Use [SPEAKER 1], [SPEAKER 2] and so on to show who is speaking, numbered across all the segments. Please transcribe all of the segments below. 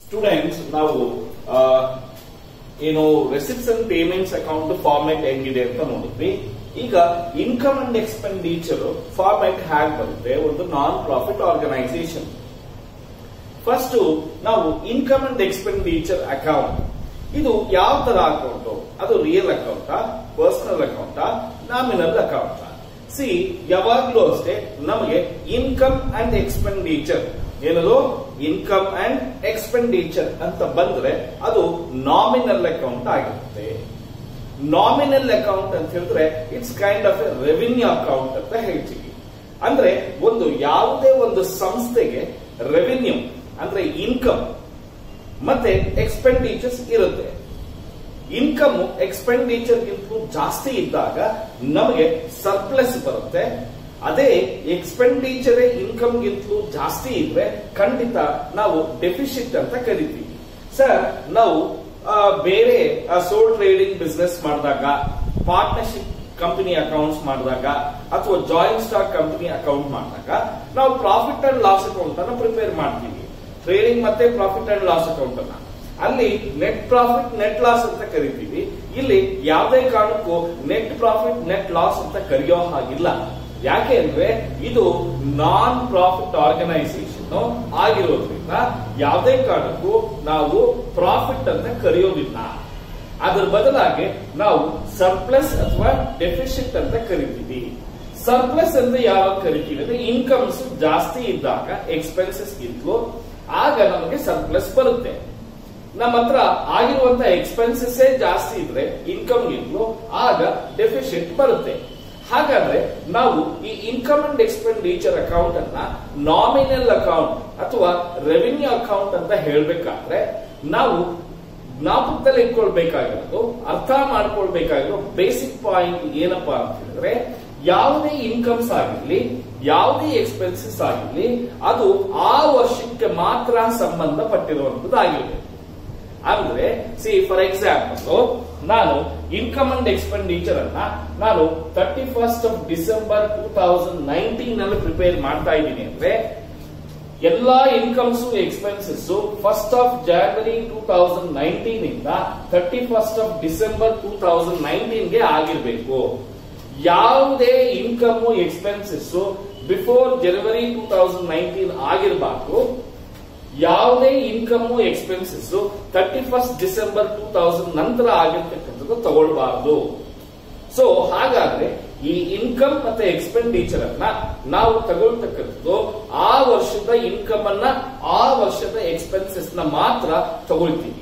[SPEAKER 1] students ನಾವು ಆ, ಏನು receipts and payments account format ಹೆಂಗಿದೆ ಅಂತ ನೋಡಿದ್ವಿ ಈಗ ಇನ್ಕಮ್ ಅಂಡ್ ಎಕ್ಸ್ಪೆಂಡಿಚರ್ ಫಾರ್ಮೆಟ್ ಹ್ಯಾಗ್ ಬರುತ್ತೆ ಒಂದು ನಾನ್ ಪ್ರಾಫಿಟ್ ಆರ್ಗನೈಸೇಷನ್ ಫಸ್ಟ್ ನಾವು ಇನ್ಕಮ್ ಅಂಡ್ ಎಕ್ಸ್ಪೆಂಡಿಚರ್ ಅಕೌಂಟ್ ಇದು ಯಾವ ತರ ಅಕೌಂಟ್ ಅದು real account personal account nominal account see ಯಾವಾಗ್ಲೂ ಅಷ್ಟೇ ನಮಗೆ ಇನ್ಕಮ್ ಅಂಡ್ ಎಕ್ಸ್ಪೆಂಡಿಚರ್ ಏನದು ಇನ್ಕಮ್ ಅಂಡ್ ಎಕ್ಸ್ಪೆಂಡಿಚರ್ ಅಂತ ಬಂದ್ರೆ ಅದು ನಾಮಿನಲ್ ಅಕೌಂಟ್ ಆಗಿರುತ್ತೆ ನಾಮಿನಲ್ ಅಕೌಂಟ್ ಅಂತ ಹೇಳಿದ್ರೆ it's kind of a revenue account ಅಂತ ಹೇಳ್ತೀವಿ ಅಂದ್ರೆ ಒಂದು ಯಾವುದೇ ಒಂದು ಸಂಸ್ಥೆಗೆ ರೆವಿನ್ಯೂ ಅಂದ್ರೆ ಇನ್ಕಮ್ ಮತ್ತೆ ಎಕ್ಸ್ಪೆಂಡಿಚರ್ಸ್ ಇರುತ್ತೆ ಇನ್ಕಮ್ ಎಕ್ಸ್ಪೆಂಡಿಚರ್ ಗಿಂತ ಜಾಸ್ತಿ ಇದ್ದಾಗ ನಮಗೆ ಸರ್ಪ್ಲಸ್ ಬರುತ್ತೆ ಅದೇ ಎಕ್ಸ್ಪೆಂಡಿಚರ್ ಇನ್ಕಮ್ ಗಿಂತಲೂ ಜಾಸ್ತಿ ಇದ್ರೆ ಖಂಡಿತ ನಾವು ಡೆಫಿಸಿಟ್ ಅಂತ ಕರಿತೀವಿ ಸರ್ ನಾವು ಆ, ಬೇರೆ ಸೋಲ್ ಟ್ರೇಡಿಂಗ್ ಬಿಸ್ನೆಸ್ ಮಾಡಿದಾಗ ಪಾರ್ಟ್ನರ್ಶಿಪ್ ಕಂಪನಿ ಅಕೌಂಟ್ಸ್ ಮಾಡಿದಾಗ ಅಥವಾ ಜಾಯಿಂಟ್ ಸ್ಟಾಕ್ ಕಂಪನಿ ಅಕೌಂಟ್ ಮಾಡಿದಾಗ ನಾವು ಪ್ರಾಫಿಟ್ ಅಂಡ್ ಲಾಸ್ ಅಕೌಂಟ್ ಅನ್ನ ಪ್ರಿಪೇರ್ ಮಾಡ್ತೀವಿ ಟ್ರೇಡಿಂಗ್ ಮತ್ತೆ ಪ್ರಾಫಿಟ್ ಅಂಡ್ ಲಾಸ್ ಅಕೌಂಟ್ ಅನ್ನ ಅಲ್ಲಿ ನೆಟ್ ಪ್ರಾಫಿಟ್ ನೆಟ್ ಲಾಸ್ ಅಂತ ಕರಿತೀವಿ ಇಲ್ಲಿ ಯಾವುದೇ ಕಾರಣಕ್ಕೂ ನೆಟ್ ಪ್ರಾಫಿಟ್ ನೆಟ್ ಲಾಸ್ ಅಂತ ಕರೆಯೋ ಹಾಗಿಲ್ಲ ಯಾಕೆ ಅಂದ್ರೆ ಇದು ನಾನ್ ಪ್ರಾಫಿಟ್ ಆರ್ಗನೈಸೇಷನ್ ಆಗಿರೋದ್ರಿಂದ ಯಾವುದೇ ಕಾರಣಕ್ಕೂ ನಾವು ಪ್ರಾಫಿಟ್ ಅಂತ ಕರೆಯೋದಿಲ್ಲ ಅದರ ಬದಲಾಗಿ ನಾವು ಸರ್ಪ್ಲಸ್ ಅಥವಾ ಡೆಫಿಸಿಟ್ ಅಂತ ಕರಿತೀವಿ ಸರ್ಪ್ಲಸ್ ಅಂತ ಯಾವಾಗ ಕರಿತೀವಿ ಅಂದ್ರೆ ಇನ್ಕಮ್ಸ್ ಜಾಸ್ತಿ ಇದ್ದಾಗ ಎಕ್ಸ್ಪೆನ್ಸಸ್ ಗಿಂತಲೂ ಆಗ ನಮಗೆ ಸರ್ಪ್ಲಸ್ ಬರುತ್ತೆ ನಮ್ಮ ಹತ್ರ ಆಗಿರುವಂತ ಎಕ್ಸ್ಪೆನ್ಸಸ್ ಜಾಸ್ತಿ ಇದ್ರೆ ಇನ್ಕಮ್ ಗಿಂತಲೂ ಆಗ ಡೆಫಿಸಿಟ್ ಬರುತ್ತೆ ಹಾಗಾದ್ರೆ ನಾವು ಈ ಇನ್ಕಮ್ ಅಂಡ್ ಎಕ್ಸ್ಪೆಂಡಿಚರ್ ಅಕೌಂಟ್ ಅನ್ನ ನಾಮಿನಲ್ ಅಕೌಂಟ್ ಅಥವಾ ರೆವಿನ್ಯೂ ಅಕೌಂಟ್ ಅಂತ ಹೇಳ್ಬೇಕಾದ್ರೆ ನಾವು ಜ್ಞಾಪಕದಲ್ಲಿ ಇಟ್ಕೊಳ್ಬೇಕಾಗಿರೋದು ಅರ್ಥ ಮಾಡ್ಕೊಳ್ಬೇಕಾಗಿರೋ ಬೇಸಿಕ್ ಪಾಯಿಂಟ್ ಏನಪ್ಪಾ ಅಂತ ಹೇಳಿದ್ರೆ ಯಾವುದೇ ಇನ್ಕಮ್ಸ್ ಆಗಿರ್ಲಿ ಯಾವುದೇ ಎಕ್ಸ್ಪೆನ್ಸಸ್ ಆಗಿರ್ಲಿ ಅದು ಆ ವರ್ಷಕ್ಕೆ ಮಾತ್ರ ಸಂಬಂಧಪಟ್ಟಿರುವಂತದ್ದಾಗಿರ್ಬೇಕು ಅಂದ್ರೆ ಸಿ ಫಾರ್ ಎಕ್ಸಾಂಪಲ್ ನಾನು ಇನ್ಕಮ್ ಅಂಡ್ ಎಕ್ಸ್ಪೆಂಡಿಚರ್ ಅನ್ನ ನಾನು thirty first of December two thousand nineteen ಅಲ್ಲಿ ಪ್ರಿಪೇರ್ ಮಾಡ್ತಾ ಇದ್ದೀನಿ ಅಂದ್ರೆ ಎಲ್ಲಾ incomes expenses first of January two thousand nineteen ಇಂದ thirty first of December two thousand nineteen ಗೆ ಆಗಿರ್ಬೇಕು ಯಾವುದೇ income expenses before January two thousand nineteen ಆಗಿರಬಾರ್ದು ಯಾವುದೇ income expenses thirty first December two thousand ನಂತರ ಆಗಿರ್ತಕ್ಕಂಥದ್ದು ತಗೊಳ್ಬಾರ್ದು ಸೊ ಹಾಗಾದ್ರೆ ಈ ಇನ್ಕಮ್ ಮತ್ತೆ ಎಕ್ಸ್ಪೆಂಡಿಚರ್ ಅನ್ನ ನಾವು ತಗೊಳ್ತಕ್ಕಂಥದ್ದು ಆ ವರ್ಷದ ಇನ್ಕಮ್ ಅನ್ನ ಆ ವರ್ಷದ ಎಕ್ಸ್ಪೆನ್ಸಸ್ ನ ಮಾತ್ರ ತಗೊಳ್ತೀವಿ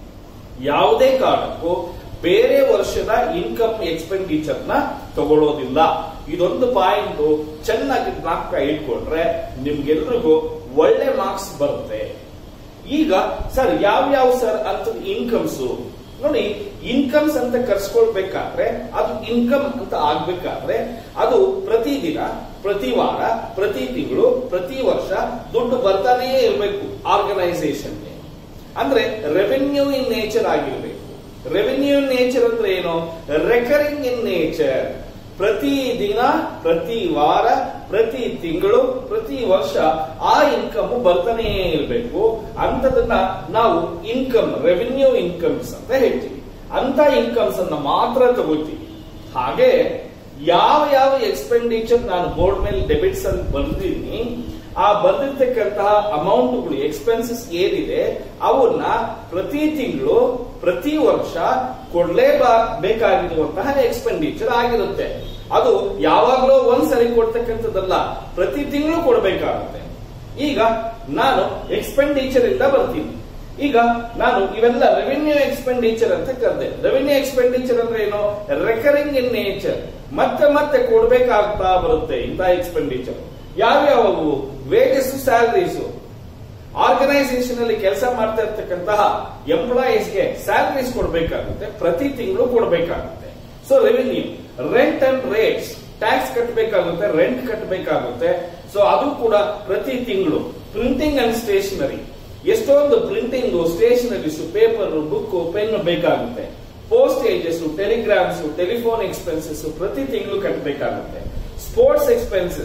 [SPEAKER 1] ಯಾವುದೇ ಕಾರಣಕ್ಕೂ ಬೇರೆ ವರ್ಷದ ಇನ್ಕಮ್ ಎಕ್ಸ್ಪೆಂಡಿಚರ್ ನ ತಗೊಳ್ಳೋದಿಲ್ಲ ಇದೊಂದು ಪಾಯಿಂಟ್ ಚೆನ್ನಾಗಿ ಜ್ಞಾಪಕ ಇಟ್ಕೊಂಡ್ರೆ ನಿಮ್ಗೆಲ್ರಿಗೂ ಒಳ್ಳೆ ಮಾರ್ಕ್ಸ್ ಬರುತ್ತೆ ಈಗ ಸರ್ ಯಾವ ಯಾವ ಸರ್ ಅಂತ ಇನ್ಕಮ್ಸ್ ನೋಡಿ ಇನ್ಕಮ್ಸ್ ಅಂತ ಕರ್ಸ್ಕೊಳ್ಬೇಕಾದ್ರೆ ಅದು ಇನ್ಕಮ್ ಅಂತ ಆಗ್ಬೇಕಾದ್ರೆ ಅದು ಪ್ರತಿದಿನ ಪ್ರತಿ ವಾರ ಪ್ರತಿ ತಿಂಗಳು ಪ್ರತಿ ವರ್ಷ ದುಡ್ಡು ಬರ್ತಾನೇ ಇರಬೇಕು ಆರ್ಗನೈಸೇಷನ್ಗೆ ಅಂದ್ರೆ ರೆವೆನ್ಯೂ ಇನ್ ನೇಚರ್ ಆಗಿರ್ಬೇಕು ರೆವೆನ್ಯೂ ಇನ್ ನೇಚರ್ ಅಂದ್ರೆ ಏನು ರೆಕರಿಂಗ್ ಇನ್ ನೇಚರ್ ಪ್ರತಿ ದಿನ ಪ್ರತಿ ವಾರ ಪ್ರತಿ ತಿಂಗಳು ಪ್ರತಿ ವರ್ಷ ಆ ಇನ್ಕಮ್ ಬರ್ತಾನೆ ಇರಬೇಕು ಅಂತದನ್ನ ನಾವು ಇನ್ಕಮ್ ರೆವೆನ್ಯೂ ಇನ್ಕಮ್ಸ್ ಅಂತ ಹೇಳ್ತೀವಿ ಅಂತ ಇನ್ಕಮ್ಸ್ ಅನ್ನ ಮಾತ್ರ ತಗೋತೀವಿ ಹಾಗೆ ಯಾವ ಯಾವ ಎಕ್ಸ್ಪೆಂಡಿಚರ್ ನಾನು ಬೋರ್ಡ್ ಮೇಲೆ ಡೆಬಿಟ್ಸ್ ಅಂತ ಬರ್ದಿದ್ದೀನಿ ಆ ಬಂದಿರ್ತಕ್ಕಂತಹ ಅಮೌಂಟ್ಗಳು ಎಕ್ಸ್ಪೆನ್ಸಸ್ ಏನಿದೆ ಅವನ್ನ ಪ್ರತಿ ತಿಂಗಳು ಪ್ರತಿ ವರ್ಷ ಕೊಡ್ಲೇಬಾ ಬೇಕಾಗಿರುವಂತಹ ಎಕ್ಸ್ಪೆಂಡಿಚರ್ ಆಗಿರುತ್ತೆ ಅದು ಯಾವಾಗಲೂ ಒಂದ್ಸರಿ ಕೊಡ್ತಕ್ಕಂಥದ್ದಲ್ಲ ಪ್ರತಿ ತಿಂಗಳು ಕೊಡಬೇಕಾಗುತ್ತೆ ಈಗ ನಾನು ಎಕ್ಸ್ಪೆಂಡಿಚರ್ ಇಂದ ಬರ್ತೀನಿ ಈಗ ನಾನು ಇವೆಲ್ಲ ರೆವಿನ್ಯೂ ಎಕ್ಸ್ಪೆಂಡಿಚರ್ ಅಂತ ಕರೆದೆ ರೆವಿನ್ಯೂ ಎಕ್ಸ್ಪೆಂಡಿಚರ್ ಅಂದ್ರೆ ಏನು ರೆಕರಿಂಗ್ ಇನ್ ನೇಚರ್ ಮತ್ತೆ ಮತ್ತೆ ಕೊಡ್ಬೇಕಾಗ್ತಾ ಬರುತ್ತೆ ಇಂಥ ಎಕ್ಸ್ಪೆಂಡಿಚರ್ ಯಾವ್ಯಾವು ವೇಜಸ್ ಸ್ಯಾಲರೀಸ್ ಆರ್ಗನೈಸೇಷನ್ ಅಲ್ಲಿ ಕೆಲಸ ಮಾಡ್ತಾ ಇರ್ತಕ್ಕಂತಹ ಎಂಪ್ಲಾಯೀಸ್ಗೆ ಸ್ಯಾಲರೀಸ್ ಕೊಡಬೇಕಾಗುತ್ತೆ ಪ್ರತಿ ತಿಂಗಳು ಕೊಡಬೇಕಾಗುತ್ತೆ so revenue rent and rates tax ಕಟ್ಟಬೇಕಾಗುತ್ತೆ ರೆಂಟ್ ಕಟ್ಟಬೇಕಾಗುತ್ತೆ ಸೊ ಅದು ಕೂಡ ಪ್ರತಿ ತಿಂಗಳು ಪ್ರಿಂಟಿಂಗ್ ಅಂಡ್ ಸ್ಟೇಷನರಿ ಎಷ್ಟೊಂದು printing stationeries paper book pen ಬೇಕಾಗುತ್ತೆ ಪೋಸ್ಟೇಜಸ್ ಟೆಲಿಗ್ರಾಮ್ಸ್ ಟೆಲಿಫೋನ್ ಎಕ್ಸ್ಪೆನ್ಸಸ್ ಪ್ರತಿ ತಿಂಗಳು ಕಟ್ಟಬೇಕಾಗುತ್ತೆ ಸ್ಪೋರ್ಟ್ಸ್ ಎಕ್ಸ್ಪೆನ್ಸಸ್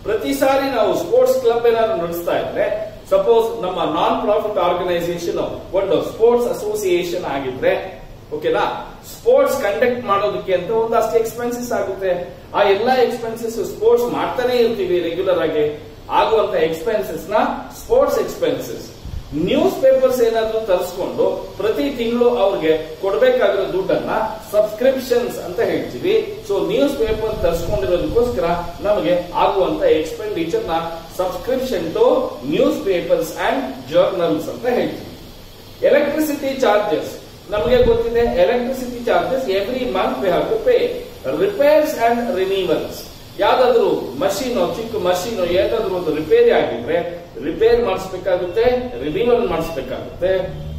[SPEAKER 1] ಪ್ರತಿ ಸಾರಿ ನಾವು ಸ್ಪೋರ್ಟ್ಸ್ ಕ್ಲಬ್ ಏನಾದ್ರು ನಡೆಸ್ತಾ ಇದ್ರೆ ಸಪೋಸ್ ನಮ್ಮ ನಾನ್ ಪ್ರಾಫಿಟ್ ಆರ್ಗನೈಸೇಷನ್ ಒಂದು ಸ್ಪೋರ್ಟ್ಸ್ ಅಸೋಸಿಯೇಷನ್ ಆಗಿದ್ರೆ ಓಕೆನಾ ಸ್ಪೋರ್ಟ್ಸ್ ಕಂಡಕ್ಟ್ ಮಾಡೋದಕ್ಕೆ ಅಂತ ಒಂದಷ್ಟು ಎಕ್ಸ್ಪೆನ್ಸಸ್ ಆಗುತ್ತೆ ಆ ಎಲ್ಲಾ ಎಕ್ಸ್ಪೆನ್ಸಸ್ ಸ್ಪೋರ್ಟ್ಸ್ ಮಾಡ್ತಾನೆ ಇರ್ತೀವಿ ರೆಗ್ಯುಲರ್ ಆಗಿ ಆಗುವಂತ ಎಕ್ಸ್ಪೆನ್ಸಸ್ ನ ಸ್ಪೋರ್ಟ್ಸ್ ಎಕ್ಸ್ಪೆನ್ಸಸ್ ನ್ಯೂಸ್ ಪೇಪರ್ಸ್ ಏನಾದ್ರೂ ತರಿಸ್ಕೊಂಡು ಪ್ರತಿ ತಿಂಗಳು ಅವ್ರಿಗೆ ಕೊಡಬೇಕಾಗಿರೋ ದುಡ್ಡನ್ನ ಸಬ್ಸ್ಕ್ರಿಪ್ಷನ್ಸ್ ಅಂತ ಹೇಳ್ತೀವಿ ಸೊ ನ್ಯೂಸ್ ಪೇಪರ್ ತರಿಸ್ಕೊಂಡಿರೋದಕ್ಕೋಸ್ಕರ ನಮಗೆ ಆಗುವಂತ ಎಕ್ಸ್ಪೆಂಡಿಚರ್ ನ subscription to newspapers and journals ಅಂತ ಹೇಳ್ತೀವಿ ಎಲೆಕ್ಟ್ರಿಸಿಟಿ ಚಾರ್ಜಸ್ ನಮಗೆ ಗೊತ್ತಿದೆ electricity charges every month we have to pay repairs and renewals ಯಾವ್ದಾದ್ರು ಮಷೀನ್ ಚಿಕ್ಕ ಮಷೀನ್ ಏನಾದ್ರೂ ಒಂದು ರಿಪೇರಿ ಆಗಿದ್ರೆ ರಿಪೇರ್ ಮಾಡಿಸ್ಬೇಕಾಗುತ್ತೆ ರಿನೀವಲ್ ಮಾಡಿಸ್ಬೇಕಾಗುತ್ತೆ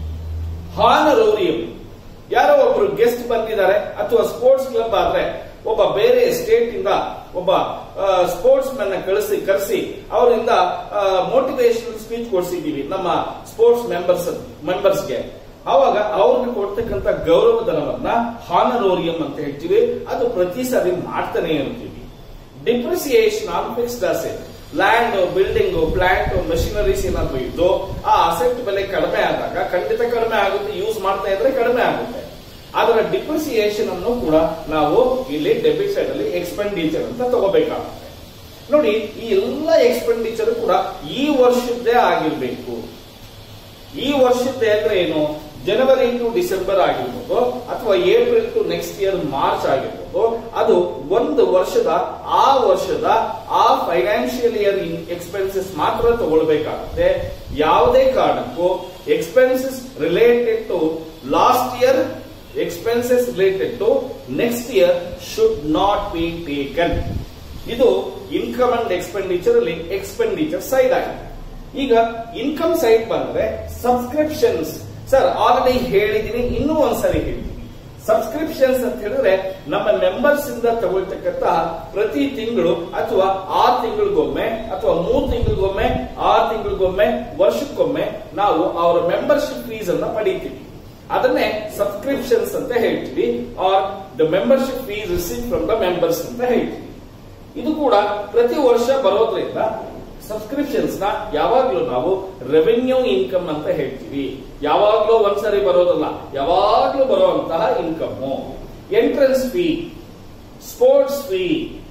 [SPEAKER 1] ಹಾನರೋರಿಯಂ ಯಾರೋ ಒಬ್ರು ಗೆಸ್ಟ್ ಬಂದಿದ್ದಾರೆ ಅಥವಾ ಸ್ಪೋರ್ಟ್ಸ್ ಕ್ಲಬ್ ಆದ್ರೆ ಒಬ್ಬ ಬೇರೆ ಸ್ಟೇಟ್ ಇಂದ ಒಬ್ಬ ಸ್ಪೋರ್ಟ್ಸ್ ಮೆನ್ ಕಳಿಸಿ ಕರೆಸಿ ಅವರಿಂದ ಮೋಟಿವೇಶನಲ್ ಸ್ಪೀಚ್ ಕೊಡಿಸಿದೀವಿ ನಮ್ಮ ಸ್ಪೋರ್ಟ್ಸ್ ಮೆಂಬರ್ಸ್ ಮೆಂಬರ್ಸ್ಗೆ ಅವಾಗ ಅವ್ರಿಗೆ ಕೊಡ್ತಕ್ಕಂತ ಗೌರವಧನವನ್ನ ಹಾನರೋರಿಯಂ ಅಂತ ಹೇಳ್ತೀವಿ ಅದು ಪ್ರತಿ ಸಾರಿ ಮಾಡ್ತಾನೆ ಇರ್ತೀವಿ depreciation on fixed asset land building plant machineries ಏನಾದ್ರು ಇದ್ದು ಆ ಅಸೆಟ್ ಬೆಲೆ ಕಡಿಮೆ ಆದಾಗ ಖಂಡಿತ ಕಡಿಮೆ ಆಗುತ್ತೆ ಯೂಸ್ ಮಾಡ್ತಾ ಇದ್ರೆ ಕಡಿಮೆ ಆಗುತ್ತೆ ಅದರ ಡಿಪ್ರಿಸಿಯೇಷನ್ ಅನ್ನು ಕೂಡ ನಾವು ಇಲ್ಲಿ ಡೆಬಿಟ್ ಸೈಡ್ ಅಲ್ಲಿ ಎಕ್ಸ್ಪೆಂಡಿಚರ್ ಅಂತ ತಗೋಬೇಕಾಗುತ್ತೆ ನೋಡಿ ಈ ಎಲ್ಲ ಎಕ್ಸ್ಪೆಂಡಿಚರ್ ಕೂಡ ಈ ವರ್ಷದ್ದೇ ಆಗಿರ್ಬೇಕು ಈ ವರ್ಷದ್ದೇ ಅಂದ್ರೆ ಏನು ಜನವರಿ ಟು ಡಿಸೆಂಬರ್ ಆಗಿರ್ಬೋದು ಅಥವಾ April to next year March ಆಗಿರ್ಬೋದು ಅದು ಒಂದು ವರ್ಷದ ಆ ವರ್ಷದ ಆ ಫೈನಾನ್ಷಿಯಲ್ ಇಯರ್ ಎಕ್ಸ್ಪೆನ್ಸಸ್ ಮಾತ್ರ ತಗೊಳ್ಬೇಕಾಗುತ್ತೆ ಯಾವುದೇ ಕಾರಣಕ್ಕೂ expenses related to last year expenses related to next year should not be taken ಇದು ಇನ್ಕಮ್ ಅಂಡ್ ಎಕ್ಸ್ಪೆಂಡಿಚರ್ ಅಲ್ಲಿ ಎಕ್ಸ್ಪೆಂಡಿಚರ್ ಸೈಡ್ ಆಗಿದೆ ಈಗ ಇನ್ಕಮ್ ಸೈಡ್ ಬಂದ್ರೆ ಸಬ್ಸ್ಕ್ರಿಪ್ಷನ್ಸ್ ಸರ್ ಆಲ್ರೆಡಿ ಹೇಳಿದೀನಿ ಇನ್ನೂ ಒಂದ್ಸರಿ ಹೇಳ್ತೀನಿ ಸಬ್ಸ್ಕ್ರಿಪ್ಷನ್ಸ್ ಅಂತ ಹೇಳಿದ್ರೆ ನಮ್ಮ ಮೆಂಬರ್ಸ್ ಇಂದ ತಗೊಳ್ತಕ್ಕಂತ ಪ್ರತಿ ತಿಂಗಳು ಅಥವಾ ಆರು ತಿಂಗಳಿಗೊಮ್ಮೆ ಅಥವಾ ಮೂರು ತಿಂಗಳಿಗೊಮ್ಮೆ ಆರು ತಿಂಗಳಿಗೊಮ್ಮೆ ವರ್ಷಕ್ಕೊಮ್ಮೆ ನಾವು ಅವರ ಮೆಂಬರ್ಶಿಪ್ ಫೀಸ್ ಅನ್ನ ಪಡೀತೀವಿ ಅದನ್ನೇ ಸಬ್ಸ್ಕ್ರಿಪ್ಷನ್ಸ್ ಅಂತ ಹೇಳ್ತೀವಿ or the membership fees receive from the members ಅಂತ ಹೇಳ್ತೀವಿ ಇದು ಕೂಡ ಪ್ರತಿ ವರ್ಷ ಬರೋದ್ರಿಂದ ಸಬ್ಸ್ಕ್ರಿಪ್ಷನ್ಸ್ ನ ಯಾವಾಗ್ಲೂ ನಾವು ರೆವೆನ್ಯೂ ಇನ್ಕಮ್ ಅಂತ ಹೇಳ್ತೀವಿ ಯಾವಾಗ್ಲೂ ಒಂದ್ಸರಿ ಬರೋದಲ್ಲ ಯಾವಾಗ್ಲೂ ಬರುವಂತಹ income entrance fee sports fee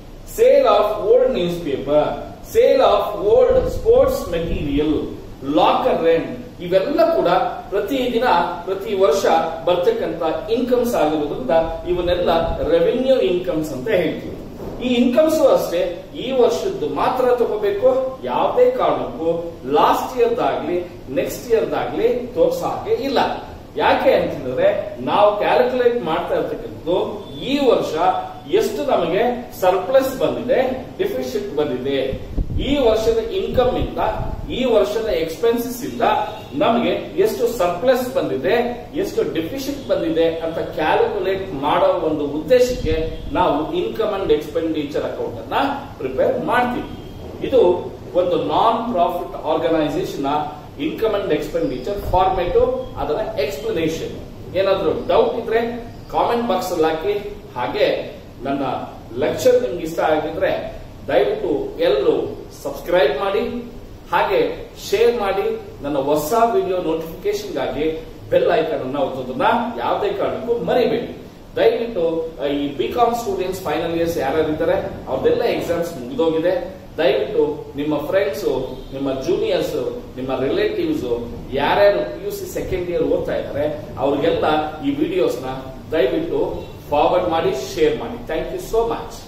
[SPEAKER 1] sale of old newspaper sale of old sports material locker rent ಇವೆಲ್ಲ ಕೂಡ ಪ್ರತಿ ದಿನ ಪ್ರತಿ ವರ್ಷ ಬರ್ತಕ್ಕಂತ ಇನ್ಕಮ್ಸ್ ಆಗಿರೋದ್ರಿಂದ ಇವನ್ನೆಲ್ಲ ರೆವೆನ್ಯೂ ಇನ್ಕಮ್ಸ್ ಅಂತ ಹೇಳ್ತೀವಿ ಈ ಇನ್ಕಮ್ಸ್ ಅಷ್ಟೇ ಈ ವರ್ಷದ್ದು ಮಾತ್ರ ತಗೋಬೇಕು ಯಾವುದೇ ಕಾರಣಕ್ಕೂ ಲಾಸ್ಟ್ ಇಯರ್ದಾಗ್ಲಿ ನೆಕ್ಸ್ಟ್ ಇಯರ್ದಾಗ್ಲಿ ತೋರ್ಸೋ ಹಾಗೆ ಇಲ್ಲ ಯಾಕೆ ಅಂತ ಹೇಳಿದ್ರೆ ನಾವು ಕ್ಯಾಲ್ಕುಲೇಟ್ ಮಾಡ್ತಾ ಇರ್ತಕ್ಕಂಥದ್ದು ಈ ವರ್ಷ ಎಷ್ಟು ನಮಗೆ ಸರ್ಪ್ಲಸ್ ಬಂದಿದೆ ಡಿಫಿಸಿಟ್ ಬಂದಿದೆ ಈ ವರ್ಷದ ಇನ್ಕಮ್ ಇಂದ ಈ ವರ್ಷದ ಎಕ್ಸ್ಪೆನ್ಸಸ್ ಇಂದ ನಮಗೆ ಎಷ್ಟು ಸರ್ಪ್ಲಸ್ ಬಂದಿದೆ ಎಷ್ಟು ಡಿಫಿಸಿಟ್ ಬಂದಿದೆ ಅಂತ ಕ್ಯಾಲ್ಕುಲೇಟ್ ಮಾಡೋ ಒಂದು ಉದ್ದೇಶಕ್ಕೆ ನಾವು ಇನ್ಕಮ್ ಅಂಡ್ ಎಕ್ಸ್ಪೆಂಡಿಚರ್ ಅಕೌಂಟ್ ಅನ್ನ ಪ್ರಿಪೇರ್ ಮಾಡ್ತೀವಿ ಇದು ಒಂದು non profit organisation income and expenditure format ಅದರ ಎಕ್ಸ್ಪ್ಲನೇಷನ್ ಏನಾದ್ರೂ ಡೌಟ್ ಇದ್ರೆ ಕಾಮೆಂಟ್ ಬಾಕ್ಸ್ ಅಲ್ಲಿ ಹಾಕಿ ಹಾಗೆ ನನ್ನ ಲೆಕ್ಚರ್ ನಿಮ್ಗೆ ಇಷ್ಟ ಆಗಿದ್ರೆ ದಯವಿಟ್ಟು ಎಲ್ಲರೂ ಸಬ್ಸ್ಕ್ರೈಬ್ ಮಾಡಿ ಹಾಗೆ ಶೇರ್ ಮಾಡಿ ನನ್ನ ಹೊಸ ವಿಡಿಯೋ ನೋಟಿಫಿಕೇಶನ್ಗಾಗಿ ಬೆಲ್ ಐಕನ್ ಅನ್ನ ಒತ್ತೋದನ್ನ ಯಾವುದೇ ಕಾರಣಕ್ಕೂ ಮರಿಬೇಡಿ ದಯವಿಟ್ಟು ಈ B com students final years ಯಾರ್ಯಾರಿದ್ದಾರೆ ಅವ್ರದೆಲ್ಲ ಎಕ್ಸಾಮ್ಸ್ ಮುಗಿದೋಗಿದೆ ದಯವಿಟ್ಟು ನಿಮ್ಮ ಫ್ರೆಂಡ್ಸ್ ನಿಮ್ಮ ಜೂನಿಯರ್ಸ್ ನಿಮ್ಮ ರಿಲೇಟಿವ್ಸ್ ಯಾರ್ಯಾರು P U C second year ಓದ್ತಾ ಇದ್ದಾರೆ ಅವ್ರಿಗೆಲ್ಲ ಈ ವಿಡಿಯೋಸ್ನ ದಯವಿಟ್ಟು ಫಾರ್ವರ್ಡ್ ಮಾಡಿ ಶೇರ್ ಮಾಡಿ ಥ್ಯಾಂಕ್ ಯು ಸೋ ಮಚ್